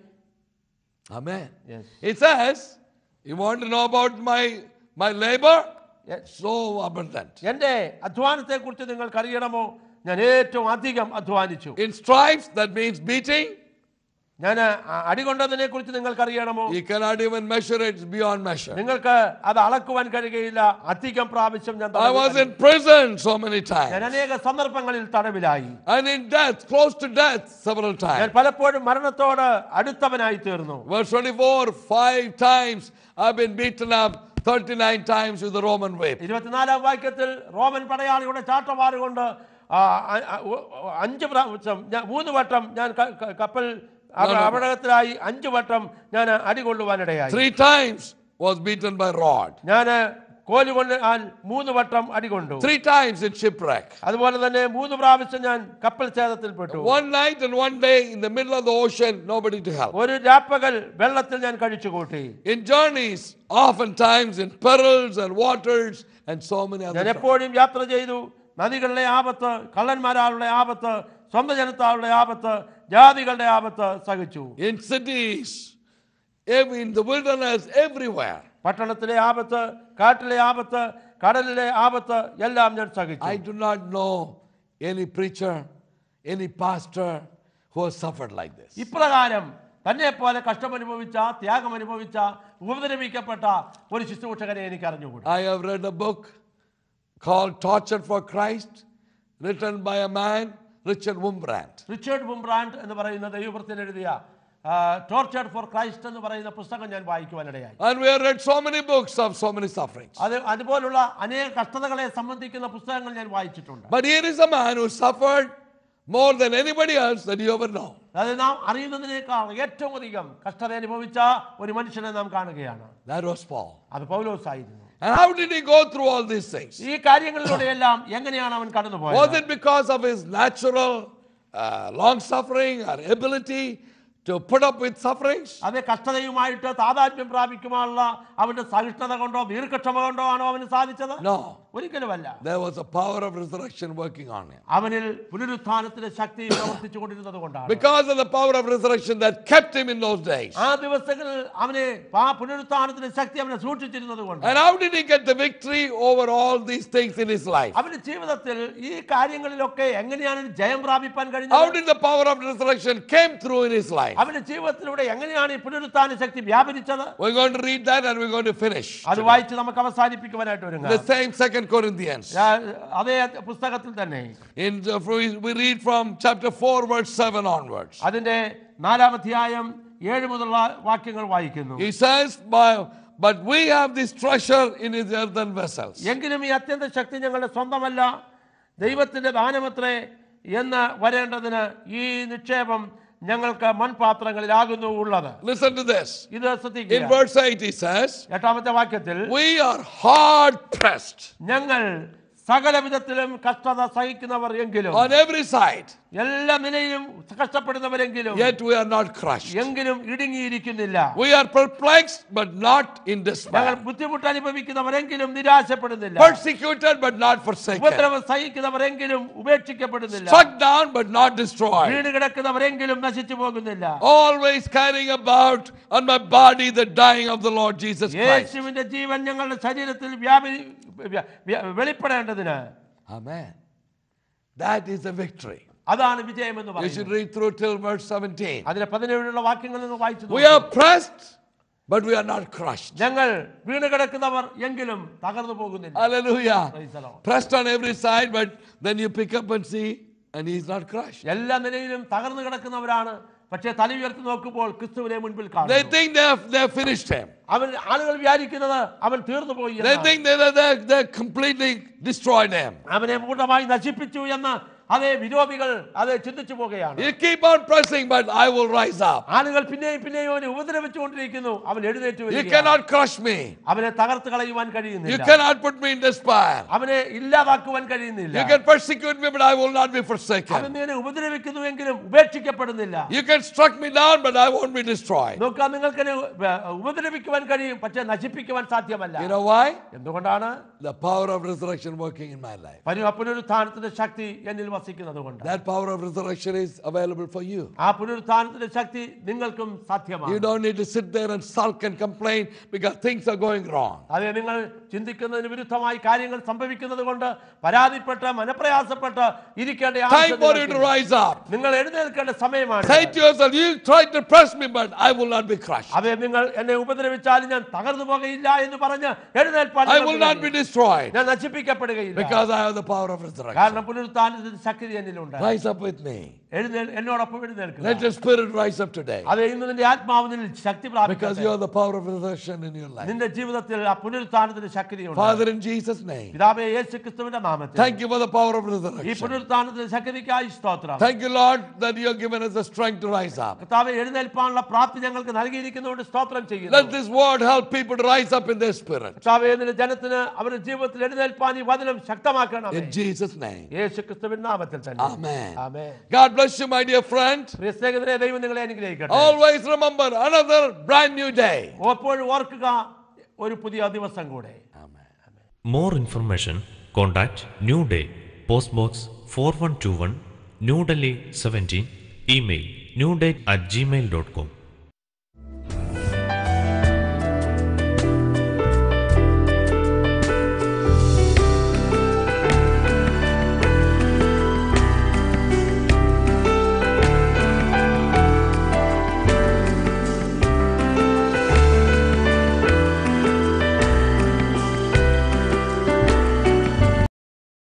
S1: Amen.
S2: Yes.
S1: It says, You want to know about my, my labor?
S2: Yes.
S1: So abundant.
S2: എൻ്റെ അധ്വാനത്തെക്കുറിച്ച് നിങ്ങൾക്ക് അറിയണമോ ഞാൻ ഏറ്റവും അധികം അധ്വാനിച്ചു
S1: In stripes, that means beating.
S2: ഞാൻ അടികൊണ്ടതിനെ കുറിച്ച് നിങ്ങൾക്ക് അറിയണമോ
S1: You cannot even measure it, it's beyond measure.
S2: നിങ്ങൾക്ക് അത് അളക്കുവാൻ കഴിയുകയില്ല അധികം പ്രാവശ്യം ഞാൻ
S1: I was
S2: തടവിലായി.
S1: in prison so many
S2: ഞാൻ
S1: times.
S2: അനേക സന്ദർഭങ്ങളിൽ തടവിലായി
S1: And in death, close to death, several
S2: ഞാൻ
S1: times.
S2: പലപ്പോഴും മരണത്തോട് അടുത്തവനായി തീർന്നു
S1: Verse 24, five times I've been beaten up, 39 times with the Roman whip.
S2: ഇരുപത്തിനാലാം വാക്യത്തിൽ റോമൻ പടയാളിയുടെ ചാട്ടവാറ് കൊണ്ട് ആ, അ- അ- ഒ- അഞ്ച് പ്രാവശ്യം ഞാൻ മൂന്ന് വട്ടം ഞാൻ ക- ക- കപ്പൽ അപ- അപകടത്തിലായി അഞ്ച് വട്ടം ഞാൻ അടികൊള്ളുവാനിടയായി
S1: Three times was beaten by rod.
S2: ഞാൻ കോലി കൊണ്ട് ഞാൻ മൂന്ന് വട്ടം അടികൊണ്ടു
S1: Three times in shipwreck.
S2: അതുപോലെ തന്നെ മൂന്ന് പ്രാവശ്യം ഞാൻ കപ്പൽ ഛേദത്തിൽപ്പെട്ടു
S1: One night and one day in the middle of the ocean, nobody to help.
S2: ഒരു രാപ്പകൽ വെള്ളത്തിൽ ഞാൻ കഴിച്ചു കൂട്ടി
S1: In journeys, oftentimes in perils and waters and so many other
S2: ഞാൻ
S1: things.
S2: എപ്പോഴും യാത്ര ചെയ്തു നദികളുടെ ആപത്ത് കള്ളന്മാരാളുടെ ആപത്ത് സ്വന്തം ജനത്താളുടെ ആപത്ത് ജാതികളുടെ ആപത്ത് സഹിച്ചു
S1: In cities, ev- in the wilderness, everywhere.
S2: പട്ടണത്തിലെ ആപത്ത് കാട്ടിലെ ആപത്ത് കടലിലെ ആപത്ത് എല്ലാം ഞാൻ സഹിച്ചു
S1: I do not know any preacher, any pastor who has suffered like this.
S2: ഇപ്രകാരം തന്നെ പോലെ കഷ്ടമനുഭവിച്ച ത്യാഗം അനുഭവിച്ച ഉപദ്രവിക്കപ്പെട്ട ഒരു ശുശ്രൂഷകനെ എനിക്ക് അറിഞ്ഞുകൂടി
S1: I have read a book called Tortured for Christ, written by a man, Richard Wurmbrand.
S2: Richard Wurmbrand എന്ന് പറയുന്ന ദൈവവൃത്തിൽ എഴുതിയ ടോർച്ചർഡ് ഫോർ ക്രൈസ്റ്റ് എന്ന് പറയുന്ന പുസ്തകം ഞാൻ വായിക്കുവാനിടയായി
S1: And we have read so many books of so many sufferings.
S2: അത് അതുപോലുള്ള അനേക കഷ്ടതകളെ സംബന്ധിക്കുന്ന പുസ്തകങ്ങൾ ഞാൻ വായിച്ചിട്ടുണ്ട്
S1: But here is a man who suffered more than anybody else that you ever know.
S2: അത് നാം അറിയുന്നതിനേക്കാൾ ഏറ്റവും അധികം കഷ്ടത അനുഭവിച്ച ഒരു മനുഷ്യനെ നാം കാണുകയാണ്
S1: That was Paul.
S2: അത് പൗലോസ് ആയിരുന്നു
S1: And how did he go through all these things?
S2: ഈ കാര്യങ്ങളിലൂടെയെല്ലാം എങ്ങനെയാണ് അവൻ
S1: Was
S2: കടന്നുപോയത്
S1: it because of his natural uh, long suffering or ability to put up with sufferings?
S2: അത് കഷ്ടതയുമായിട്ട് താതാത്മ്യം പ്രാപിക്കുവാനുള്ള അവന്റെ സഹിഷ്ണുത കൊണ്ടോ ദീർഘക്ഷമ കൊണ്ടോ ആണോ അവന് സാധിച്ചത്
S1: No.
S2: ഒരിക്കലുമല്ല
S1: There was a power of resurrection working on him.
S2: അവനിൽ പുനരുത്ഥാനത്തിന്റെ ശക്തി പ്രവർത്തിച്ചു കൊണ്ടിരുന്നത് കൊണ്ടാണ്
S1: Because of the power of resurrection that kept him in those days.
S2: ആ ദിവസങ്ങളിൽ അവനെ ആ പുനരുത്ഥാനത്തിന്റെ ശക്തി അവനെ സൂക്ഷിച്ചിരുന്നത് കൊണ്ട്
S1: And how did he get the victory over all these things in his life?
S2: അവന്റെ ജീവിതത്തിൽ ഈ കാര്യങ്ങളിലൊക്കെ എങ്ങനെയാണ് ഒരു ജയം പ്രാപിപ്പാൻ
S1: How
S2: കഴിഞ്ഞത്
S1: did the power of resurrection came through in his life?
S2: അവന്റെ ജീവിതത്തിലൂടെ എങ്ങനെയാണ് ഈ പുനരുത്ഥാന ശക്തി വ്യാപരിച്ചത്
S1: We're going to read that and we're going to finish.
S2: അത് വായിച്ച് നമുക്ക് അവസാനിപ്പിക്കുവാനായിട്ട്
S1: The
S2: ഒരുങ്ങാം
S1: same Second Corinthians.
S2: ഞാൻ അതേ പുസ്തകത്തിൽ തന്നെ
S1: In the, we read from chapter 4, verse 7 onwards.
S2: അതിന്റെ നാലാം അധ്യായം ഏഴ് മുതലുള്ള വാക്യങ്ങൾ വായിക്കുന്നു
S1: He says, "By- But we have this treasure in his earthen vessels.
S2: എങ്കിലും ഈ അത്യന്ത ശക്തി ഞങ്ങളുടെ സ്വന്തമല്ല ദൈവത്തിന്റെ ദാനമത്രേ എന്ന് വരേണ്ടതിന് ഈ നിക്ഷേപം ഞങ്ങൾക്ക് മൺപാത്രങ്ങളിലാകുന്നു ഉള്ളത്
S1: Listen to this.
S2: ഇത്
S1: In
S2: ശ്രദ്ധിക്കുക
S1: verse 8, he says,
S2: എട്ടാമത്തെ വാക്യത്തിൽ
S1: We are hard pressed
S2: ഞങ്ങൾ സകല വിധത്തിലും കഷ്ടത സഹിക്കുന്നവർ എങ്കിലും
S1: on every side,
S2: എല്ലാ നിലയിലും കഷ്ടപ്പെടുന്നവരെങ്കിലും
S1: yet we are not crushed.
S2: എങ്കിലും ഇടുങ്ങിയിരിക്കുന്നില്ല
S1: We are perplexed, but not in
S2: ഞങ്ങൾ
S1: despair.
S2: ബുദ്ധിമുട്ട് അനുഭവിക്കുന്നവരെങ്കിലും നിരാശപ്പെടുന്നില്ല
S1: Persecuted, but not forsaken.
S2: ഉപദ്രവം സഹിക്കുന്നവരെങ്കിലും ഉപേക്ഷിക്കപ്പെടുന്നില്ല
S1: Struck down, but not destroyed.
S2: വീട് കിടക്കുന്നവരെങ്കിലും നശിച്ചു പോകുന്നില്ല
S1: Always carrying about on my body the dying of the Lord Jesus Christ.
S2: യേശുവിന്റെ ജീവൻ ഞങ്ങളുടെ ശരീരത്തിൽ വ്യാപി വ്യ- വ്യ- വെളിപ്പെടേണ്ടതിന്
S1: Amen. That is a victory.
S2: അതാണ് വിജയം എന്ന്
S1: You
S2: പറയുന്നത്
S1: should read through till verse 17.
S2: അതിലെ പതിനേഴിലുള്ള വാക്യങ്ങൾ നിങ്ങൾ വായിച്ചു
S1: We
S2: നോക്കൂ.
S1: are pressed, but we are not crushed.
S2: ഞങ്ങൾ വീണ് കിടക്കുന്നവർ എങ്കിലും തകർന്നു പോകുന്നില്ല
S1: Hallelujah.
S2: Praise the Lord.
S1: Pressed on every side, but then you pick up and see, and he's not crushed.
S2: എല്ലാ നിലയിലും തകർന്നു കിടക്കുന്നവരാണ് പക്ഷേ തല ഉയർത്തി നോക്കുമ്പോൾ ക്രിസ്തുവിനെ മുൻപിൽ
S1: They
S2: കാണുന്നു
S1: think they have, they have finished him.
S2: അവൻ ആളുകൾ വിചാരിക്കുന്നത് അവൻ തീർന്നു പോയി
S1: They
S2: എന്നാണ്.
S1: think they, they, they, they completely destroyed him.
S2: അവനെ പൂർണ്ണമായി നശിപ്പിച്ചു എന്ന് അതേ വിരോധികൾ അത് ചിന്തിച്ചു പോകുകയാണ്
S1: You keep on pressing, but I will rise up.
S2: ആളുകൾ പിന്നെയും പിന്നെയും അവനെ ഉപദ്രവിച്ചുകൊണ്ടിരിക്കുന്നു അവൻ എഴുന്നേറ്റ്
S1: You
S2: വരികയാണ്.
S1: cannot crush me.
S2: അവനെ തകർത്ത് കളയുവാൻ
S1: You
S2: കഴിയുന്നില്ല
S1: cannot put me in despair.
S2: അവനെ ഇല്ലാതാക്കുവാൻ കഴിയുന്നില്ല
S1: You can persecute me, but I will not be
S2: അവൻ
S1: forsaken.
S2: നിന്നെ ഉപദ്രവിക്കുന്നുവെങ്കിലും ഉപേക്ഷിക്കപ്പെടുന്നില്ല
S1: You can struck me down, but I won't be destroyed.
S2: നോക്കാം നിങ്ങൾക്ക് എന്നെ ഉപ- ഉപദ്രവിക്കുവാൻ കഴിയും പക്ഷെ നശിപ്പിക്കുവാൻ സാധ്യമല്ല
S1: You know why?
S2: എന്തുകൊണ്ടാണ്
S1: The power of resurrection working in my life.
S2: പരി- പുനരുത്ഥാനത്തിന്റെ ശക്തി എന്നിൽ വസിക്കുന്നത് കൊണ്ട്
S1: That power of resurrection is available for you.
S2: ആ പുനരുത്ഥാനത്തിന്റെ ശക്തി നിങ്ങൾക്കും
S1: You
S2: സാധ്യമാണ്
S1: don't need to sit there and sulk and complain because things are going wrong.
S2: അതെ നിങ്ങൾ ചിന്തിക്കുന്നതിന് വിരുദ്ധമായി കാര്യങ്ങൾ സംഭവിക്കുന്നത് കൊണ്ട് പരാതിപ്പെട്ട് മനപ്രയാസപ്പെട്ട് ഇരിക്കേണ്ട
S1: Time
S2: ആവശ്യം
S1: for you to
S2: നിങ്ങൾക്കില്ല.
S1: rise up.
S2: നിങ്ങൾ എഴുന്നേൽക്കേണ്ട സമയമാണ്
S1: Say to yourself, you tried to press me, but I will not be crushed.
S2: അതെ നിങ്ങൾ എന്നെ ഉപദ്രവിച്ചാലും ഞാൻ തകർന്നു പോകയില്ല എന്ന് പറഞ്ഞ് എഴുന്നേൽപ്പാൻ
S1: I
S2: നിങ്ങൾക്ക്
S1: will not be
S2: കഴിയും.
S1: destroyed
S2: ഞാൻ നശിപ്പിക്കപ്പെടുകയില്ല
S1: because I have the power of resurrection.
S2: കാരണം പുനരുത്ഥാനത്തിന്റെ ശക്തി എന്നിലുണ്ട്
S1: Rise up with me.
S2: എഴുന്നേൽ എന്നോടൊപ്പം എഴുന്നേൽക്കുക
S1: Let your spirit rise up today
S2: അതെ ഇന്ന് നിന്റെ ആത്മാവ് നിന്നിൽ ശക്തി
S1: because
S2: പ്രാപിക്കട്ടെ
S1: you have the power of resurrection in your life.
S2: നിന്റെ ജീവിതത്തിൽ ആ പുനരുത്ഥാനത്തിന്റെ ശക്തിയുണ്ട്
S1: Father, in Jesus' name,
S2: പിതാവേ യേശു ക്രിസ്തുവിന്റെ നാമത്തിൽ
S1: thank you for the power of
S2: ഈ
S1: resurrection.
S2: പുനരുത്ഥാനത്തിന്റെ ശക്തിക്കായി സ്തോത്രം
S1: Thank you, Lord, that you have given us the strength to rise up.
S2: കർത്താവെ എഴുന്നേൽപ്പാനുള്ള പ്രാപ്തി ഞങ്ങൾക്ക് നൽകിയിരിക്കുന്നതുകൊണ്ട് സ്തോത്രം ചെയ്യുന്നു
S1: Let this word help people to rise up in their spirit.
S2: കർത്താവെ നിന്റെ ജനത്തിന് അവരുടെ ജീവിതത്തിൽ എഴുന്നേൽപ്പാൻ ഈ വചനം ശക്തമാക്കണം
S1: In Jesus' name.
S2: യേശു ക്രിസ്തുവിന്റെ നാമത്തിൽ തന്നെ
S1: Amen.
S2: Amen
S1: God bless you, my dear friend.
S2: പ്രിയ സ്നേഹിതരെ ദൈവം നിങ്ങളെ അനുഗ്രഹിക്കട്ടെ
S1: Always remember another brand new day.
S2: എപ്പോഴും ഓർക്കുക ഒരു പുതിയ ദിവസം കൂടെ
S1: Amen.
S3: More information, contact New Day, Post Box 4121, New Delhi 17, email newday at gmail.com.